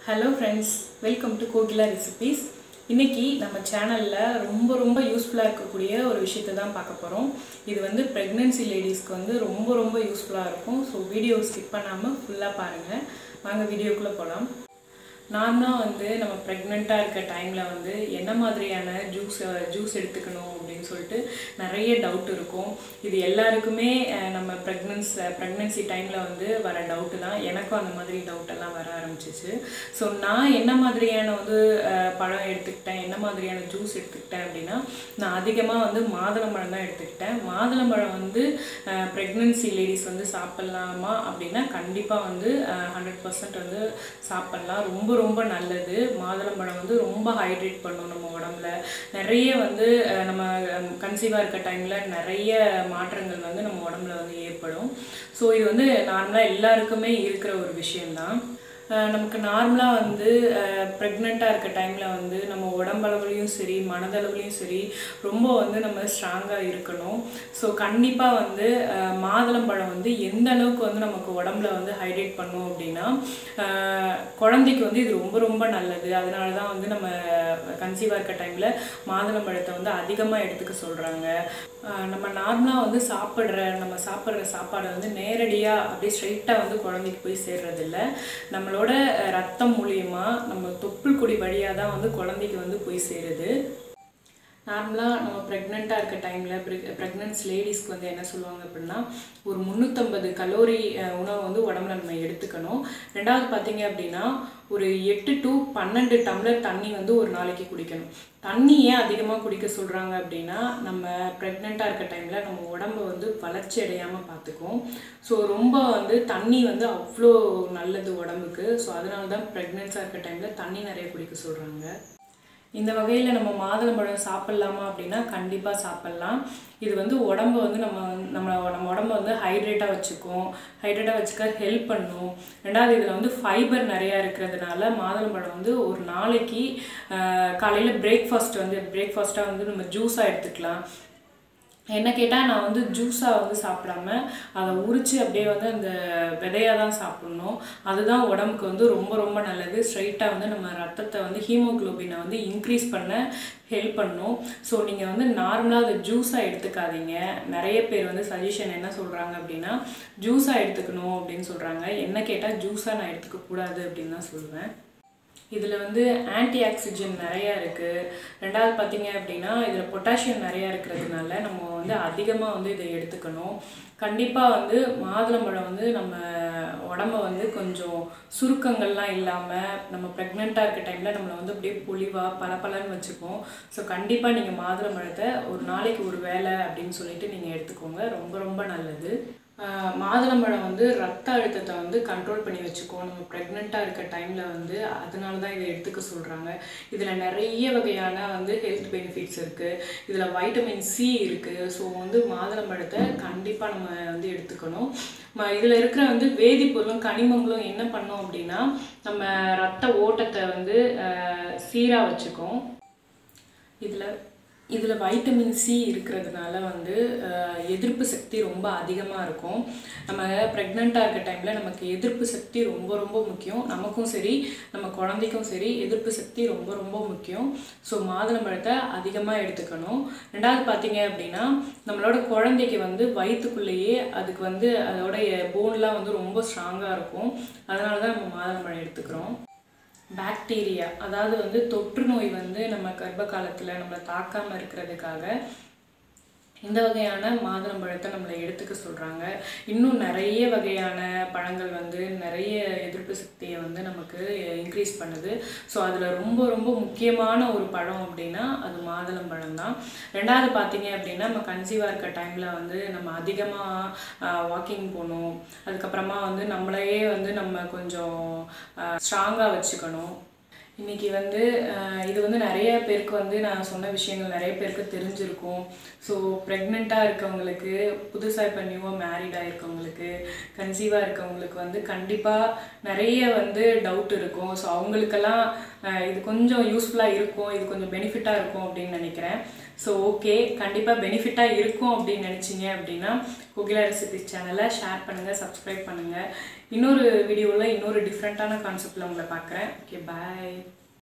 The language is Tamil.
hello friends welcome to Kokila recipes இன்னைக்கு நம்ம சேனலில் ரொம்ப ரொம்ப யூஸ்ஃபுல்லாக இருக்கக்கூடிய ஒரு விஷயத்தை தான் பார்க்க போகிறோம் இது வந்து ப்ரெக்னென்சி லேடிஸ்க்கு வந்து ரொம்ப ரொம்ப யூஸ்ஃபுல்லாக இருக்கும் ஸோ வீடியோ ஸ்கிப் பண்ணாமல் ஃபுல்லாக பாருங்கள் வாங்க வீடியோக்குள்ளே போகலாம் நார்மலாக வந்து நம்ம ப்ரெக்னெண்ட்டாக இருக்க டைமில் வந்து என்ன மாதிரியான ஜூஸ் ஜூஸ் எடுத்துக்கணும் அப்படின்னு சொல்லிட்டு நிறைய டவுட் இருக்கும் இது எல்லாருக்குமே அஹ், நம்ம ப்ரெக்னன்ஸ் ப்ரெக்னென்சி டைமில் வந்து வர டவுட்டு தான் எனக்கும் அந்த மாதிரி டவுட் எல்லாம் வர ஆரம்பிச்சிச்சு ஸோ நான் என்ன மாதிரியான வந்து அஹ், பழம் எடுத்துக்கிட்டேன் என்ன மாதிரியான ஜூஸ் எடுத்துக்கிட்டேன் அப்படின்னா நான் அதிகமாக வந்து மாதுளம்பழம் தான் எடுத்துக்கிட்டேன் மாதுளம்பழம் வந்து ப்ரெக்னென்சி லேடிஸ் வந்து சாப்பிட்லாமா அப்படின்னா கண்டிப்பாக வந்து ஹண்ட்ரட் பர்சன்ட் வந்து சாப்பிட்லாம் ரொம்ப ரொம்ப நல்லது மாதுளம்பழம் வந்து ரொம்ப ஹைட்ரேட் பண்ணும் நம்ம உடம்புல நிறைய வந்து அஹ், நம்ம கன்சீவாக இருக்க டைமில் நிறைய மாற்றங்கள் வந்து நம்ம உடம்புல வந்து ஏற்படும் ஸோ இது வந்து நார்மலாக எல்லாருக்குமே இருக்கிற ஒரு விஷயம்தான் அஹ் நமக்கு நார்மலாக வந்து ப்ரெக்னெண்ட்டாக இருக்க டைமில் வந்து நம்ம உடம்பளவுலையும் சரி மனதளவுலையும் சரி ரொம்ப வந்து நம்ம ஸ்ட்ராங்காக இருக்கணும் ஸோ கண்டிப்பாக வந்து அஹ், மாதுளம்பழம் வந்து எந்த அளவுக்கு வந்து நமக்கு உடம்புல வந்து ஹைட்ரேட் பண்ணும் அப்படின்னா அஹ், குழந்தைக்கு வந்து இது ரொம்ப ரொம்ப நல்லது அதனால தான் வந்து நம்ம கன்சீவாக இருக்க டைமில் மாதுளம்பழத்தை வந்து அதிகமாக எடுத்துக்க சொல்கிறாங்க நம்ம நார்மலாக வந்து சாப்பிட்ற நம்ம சாப்பிட்ற சாப்பாடை வந்து நேரடியாக அப்படியே ஸ்ட்ரைட்டாக வந்து குழந்தைக்கு போய் சேர்றதில்ல நம்மளோட அஹ், ரத்தம் மூலியமா நம்ம தொப்புள் கொடி வழியாக தான் வந்து குழந்தைக்கு வந்து போய் சேருது நார்மலாக நம்ம ப்ரெக்னெண்ட்டாக இருக்க டைமில் ப்ரெக்னென்ஸ் லேடிஸ்க்கு வந்து என்ன சொல்லுவாங்க அப்படின்னா ஒரு முந்நூற்றம்பது கலோரி உணவு வந்து உடம்புல நம்ம எடுத்துக்கணும் ரெண்டாவது பார்த்தீங்க அப்படின்னா ஒரு எட்டு டு பன்னெண்டு டம்ளர் தண்ணி வந்து ஒரு நாளைக்கு குடிக்கணும் தண்ணி ஏன் அதிகமாக குடிக்க சொல்கிறாங்க அப்படின்னா நம்ம ப்ரெக்னெண்ட்டாக இருக்க டைமில் நம்ம உடம்ப வந்து வளர்ச்சி அடையாமல் பார்த்துக்கும் ஸோ ரொம்ப வந்து தண்ணி வந்து அவ்வளோ நல்லது உடம்புக்கு ஸோ அதனால தான் ப்ரெக்னென்ஸாக இருக்க டைமில் தண்ணி நிறைய குடிக்க சொல்கிறாங்க இந்த வகையில் நம்ம மாதுளம்பழம் சாப்பிட்லாமா அப்படின்னா கண்டிப்பாக சாப்பிட்லாம் இது வந்து உடம்ப வந்து நம்ம வந்து- நம்ம நம்ம உடம்ப வந்து ஹைட்ரேட்டாக வச்சுக்கும் ஹைட்ரேட்டாக வச்சுக்க ஹெல்ப் பண்ணும் ரெண்டாவது இதில் வந்து ஃபைபர் நிறையா இருக்கிறதுனால மாதுளம்பழம் வந்து ஒரு நாளைக்கு காலையில் பிரேக்ஃபாஸ்ட் வந்து பிரேக்ஃபாஸ்ட்டாக வந்து நம்ம ஜூஸாக எடுத்துக்கலாம் என்ன கேட்டால் நான் வந்து ஜூஸாக வந்து சாப்பிடாம அதை உரித்து அப்படியே வந்து அந்த விதையாக தான் சாப்பிட்ணும் அதுதான் உடம்புக்கு வந்து ரொம்ப ரொம்ப நல்லது ஸ்ட்ரைட்டாக வந்து நம்ம ரத்தத்தை வந்து ஹீமோகுளோபினை வந்து இன்க்ரீஸ் பண்ண ஹெல்ப் பண்ணும் ஸோ நீங்கள் வந்து நார்மலாக அதை ஜூஸாக எடுத்துக்காதீங்க நிறைய பேர் வந்து சஜஷன் என்ன சொல்கிறாங்க அப்படின்னா ஜூஸாக எடுத்துக்கணும் அப்படின்னு சொல்கிறாங்க என்ன கேட்டால் ஜூஸாக நான் எடுத்துக்க கூடாது அப்படின்னு தான் சொல்லுவேன் இதில் வந்து ஆன்டி ஆக்சிஜன் நிறையா இருக்குது ரெண்டாவது பார்த்தீங்க அப்படின்னா இதில் பொட்டாசியம் நிறையா இருக்கிறதுனால நம்ம வந்து அதிகமாக வந்து இதை எடுத்துக்கணும் கண்டிப்பாக வந்து மாதுளம்பழம் வந்து நம்ம உடம்ப வந்து கொஞ்சம் சுருக்கங்கள்லாம் இல்லாமல் நம்ம ப்ரெக்னெண்ட்டாக இருக்க டைமில் நம்மளை வந்து அப்படியே பொலிவாக பளபளன்னு வச்சுப்போம் ஸோ கண்டிப்பாக நீங்கள் மாதுளம்பழத்தை ஒரு நாளைக்கு ஒரு வேலை அப்படின்னு சொல்லிட்டு நீங்கள் எடுத்துக்கோங்க ரொம்ப ரொம்ப நல்லது ஆஹ் மாதுளம்பழம் வந்து ரத்த அழுத்தத்தை வந்து கண்ட்ரோல் பண்ணி வச்சுக்கோ நம்ம ப்ரெக்னெண்ட்டாக இருக்க டைமில் வந்து அதனால தான் இதை எடுத்துக்க சொல்கிறாங்க இதில் நிறைய வகையான வந்து ஹெல்த் பெனிஃபிட்ஸ் இருக்குது இதில் வைட்டமின் சி இருக்குது ஸோ வந்து மாதுளம்பழத்தை கண்டிப்பாக நம்ம வந்து எடுத்துக்கணும் ம இதில் இருக்கிற வந்து வேதிப்பொருளும் கனிமங்களும் என்ன பண்ணோம் அப்படின்னா நம்ம ரத்த ஓட்டத்தை வந்து சீராக வச்சுக்கும் இதில் இதில் வைட்டமின் சி இருக்கிறதுனால வந்து அஹ், எதிர்ப்பு சக்தி ரொம்ப அதிகமாக இருக்கும் நம்ம ப்ரெக்னெண்ட்டாக இருக்க டைமில் நமக்கு எதிர்ப்பு சக்தி ரொம்ப ரொம்ப முக்கியம் நமக்கும் சரி நம்ம குழந்தைக்கும் சரி எதிர்ப்பு சக்தி ரொம்ப ரொம்ப முக்கியம் ஸோ மாதுளம்பழத்தை அதிகமாக எடுத்துக்கணும் ரெண்டாவது பார்த்தீங்க அப்படின்னா நம்மளோட குழந்தைக்கு வந்து வயிற்றுக்குள்ளேயே அதுக்கு வந்து அதோடைய போன்லாம் வந்து ரொம்ப ஸ்ட்ராங்காக இருக்கும் அதனால தான் நம்ம மாதுளம்பழம் எடுத்துக்கிறோம் பாக்டீரியா அதாவது வந்து தொற்று நோய் வந்து நம்ம கர்ப்ப காலத்தில் நம்மளை தாக்காமல் இருக்கிறதுக்காக இந்த வகையான மாதுளம்பழத்தை நம்மளை எடுத்துக்க சொல்கிறாங்க இன்னும் நிறைய வகையான பழங்கள் வந்து நிறைய எதிர்ப்பு சக்தியை வந்து நமக்கு இன்க்ரீஸ் பண்ணுது ஸோ அதில் ரொம்ப ரொம்ப முக்கியமான ஒரு பழம் அப்படின்னா அது மாதுளம்பழம் தான் ரெண்டாவது பார்த்தீங்க அப்படின்னா நம்ம கன்சீவாக இருக்க டைமில் வந்து நம்ம அதிகமாக வாக்கிங் போகணும் அதுக்கப்புறமா வந்து நம்மளையே வந்து நம்ம கொஞ்சம் ஸ்ட்ராங்காக வச்சுக்கணும் இன்னைக்கு வந்து அஹ், இது வந்து நிறைய பேருக்கு வந்து நான் சொன்ன விஷயங்கள் நிறைய பேருக்கு தெரிஞ்சிருக்கும் ஸோ ப்ரெக்னெண்ட்டாக இருக்கவங்களுக்கு புதுசாக இப்போ நியூவாக மேரிடாக இருக்கவங்களுக்கு கன்சீவாக இருக்கவங்களுக்கு வந்து கண்டிப்பாக நிறைய வந்து டவுட் இருக்கும் ஸோ அவங்களுக்கெல்லாம் அஹ், இது கொஞ்சம் யூஸ்ஃபுல்லாக இருக்கும் இது கொஞ்சம் பெனிஃபிட்டாக இருக்கும் அப்படின்னு நினைக்கிறேன் ஸோ ஓகே கண்டிப்பாக பெனிஃபிட்டாக இருக்கும் அப்படின்னு நினச்சிங்க அப்படின்னா கோகிலா ரெசிபிஸ் சேனலை ஷேர் பண்ணுங்கள் சப்ஸ்கிரைப் பண்ணுங்கள் இன்னொரு வீடியோவில் இன்னொரு டிஃப்ரெண்ட்டான கான்செப்டில் உங்களை பார்க்குறேன் ஓகே பாய்